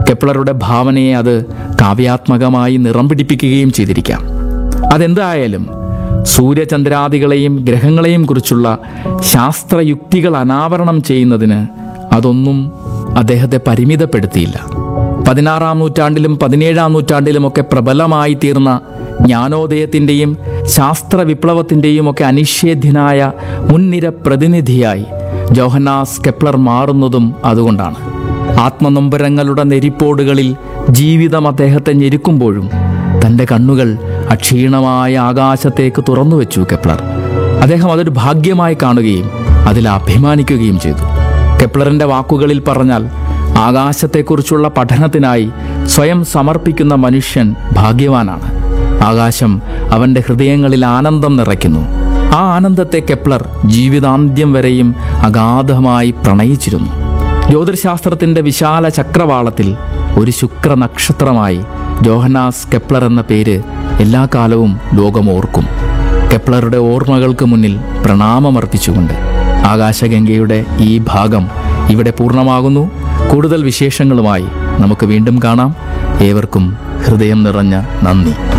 കെപ്ലറുടെ ഭാവനയെ അത് കാവ്യാത്മകമായി നിറം പിടിപ്പിക്കുകയും ചെയ്തിരിക്കാം അതെന്തായാലും സൂര്യചന്ദ്രാദികളെയും ഗ്രഹങ്ങളെയും കുറിച്ചുള്ള ശാസ്ത്രയുക്തികൾ അനാവരണം ചെയ്യുന്നതിന് അതൊന്നും അദ്ദേഹത്തെ പരിമിതപ്പെടുത്തിയില്ല പതിനാറാം നൂറ്റാണ്ടിലും പതിനേഴാം നൂറ്റാണ്ടിലുമൊക്കെ പ്രബലമായി തീർന്ന ജ്ഞാനോദയത്തിൻ്റെയും ശാസ്ത്ര വിപ്ലവത്തിൻ്റെയും ഒക്കെ അനിഷേധ്യനായ മുൻനിര പ്രതിനിധിയായി ജോഹന്നാസ് കെപ്ലർ മാറുന്നതും അതുകൊണ്ടാണ് ആത്മനൊമ്പരങ്ങളുടെ നെരിപ്പോടുകളിൽ ജീവിതം അദ്ദേഹത്തെ ഞെരുക്കുമ്പോഴും തൻ്റെ കണ്ണുകൾ അക്ഷീണമായ ആകാശത്തേക്ക് തുറന്നു വെച്ചു കെപ്ലർ അദ്ദേഹം അതൊരു ഭാഗ്യമായി കാണുകയും അതിൽ അഭിമാനിക്കുകയും ചെയ്തു കെപ്ലറിൻ്റെ വാക്കുകളിൽ പറഞ്ഞാൽ ആകാശത്തെക്കുറിച്ചുള്ള പഠനത്തിനായി സ്വയം സമർപ്പിക്കുന്ന മനുഷ്യൻ ഭാഗ്യവാനാണ് ആകാശം അവൻ്റെ ഹൃദയങ്ങളിൽ ആനന്ദം നിറയ്ക്കുന്നു ആ ആനന്ദത്തെ കെപ്ലർ ജീവിതാന്ത്യം വരെയും അഗാധമായി പ്രണയിച്ചിരുന്നു ജ്യോതിശാസ്ത്രത്തിൻ്റെ വിശാല ചക്രവാളത്തിൽ ഒരു ശുക്ര നക്ഷത്രമായി ജോഹനാസ് കെപ്ലർ എന്ന പേര് എല്ലാ കാലവും ലോകമോർക്കും കെപ്ലറുടെ ഓർമ്മകൾക്ക് മുന്നിൽ പ്രണാമമർപ്പിച്ചുകൊണ്ട് ആകാശഗംഗയുടെ ഈ ഭാഗം ഇവിടെ പൂർണ്ണമാകുന്നു കൂടുതൽ വിശേഷങ്ങളുമായി നമുക്ക് വീണ്ടും കാണാം ഏവർക്കും ഹൃദയം നിറഞ്ഞ നന്ദി